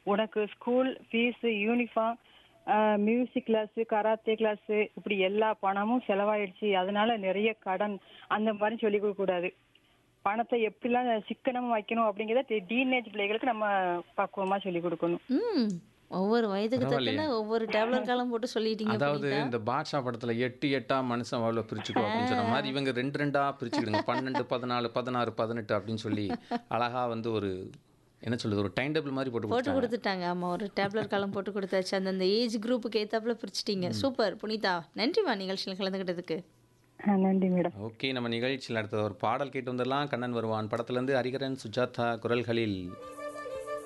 உனக்கு school fees uniform music class karate class இப்படி எல்லா பணமும் செலவாயிடுச்சு அதனால நிறைய கடன் அந்த மாதிரி சொல்லி கொடுக்க கூடாது பணத்தை எப்படிலாம் சிக்கனமா வைக்கணும் அப்படிங்கிறத டீனேஜ் பிள்ளைகளுக்கு நம்ம பக்குவமா சொல்லி கொடுக்கணும் ம் ஒவ்வொரு வயதுக்கு பரவாயில்லையே. தக்கன ஒவ்வொரு டேப்லெட் காலம் போட்டு சொல்லிட்டீங்க அதாவது புனிதா. இந்த பாட்ஷா படத்துல எட்டு எட்டா மனுஷன் அவ்வளோ பிரிச்சுக்கோ அப்படின்னு சொன்ன மாதிரி இவங்க ரெண்டு ரெண்டா பிரிச்சுக்கிடுங்க பன்னெண்டு பதினாலு பதினாறு பதினெட்டு அப்படின்னு சொல்லி அழகா வந்து ஒரு என்ன சொல்றது ஒரு டைம் டேபிள் மாதிரி போட்டு போட்டு கொடுத்தாங்க கொடுத்துட்டாங்க ஆமா ஒரு டேப்லெட் காலம் போட்டு கொடுத்தாச்சு அந்தந்த ஏஜ் குரூப்புக்கு ஏத்தாப்புல பிரிச்சிட்டீங்க சூப்பர் புனிதா நன்றிமா நிகழ்ச்சியில் கலந்துக்கிட்டதுக்கு ஆ, நன்றி மேடம் ஓகே நம்ம நிகழ்ச்சியில் அடுத்த ஒரு பாடல் கேட்டு வந்துடலாம் கண்ணன் வருவான் படத்துலேருந்து ஹரிகரன் சுஜாதா குரல்களில்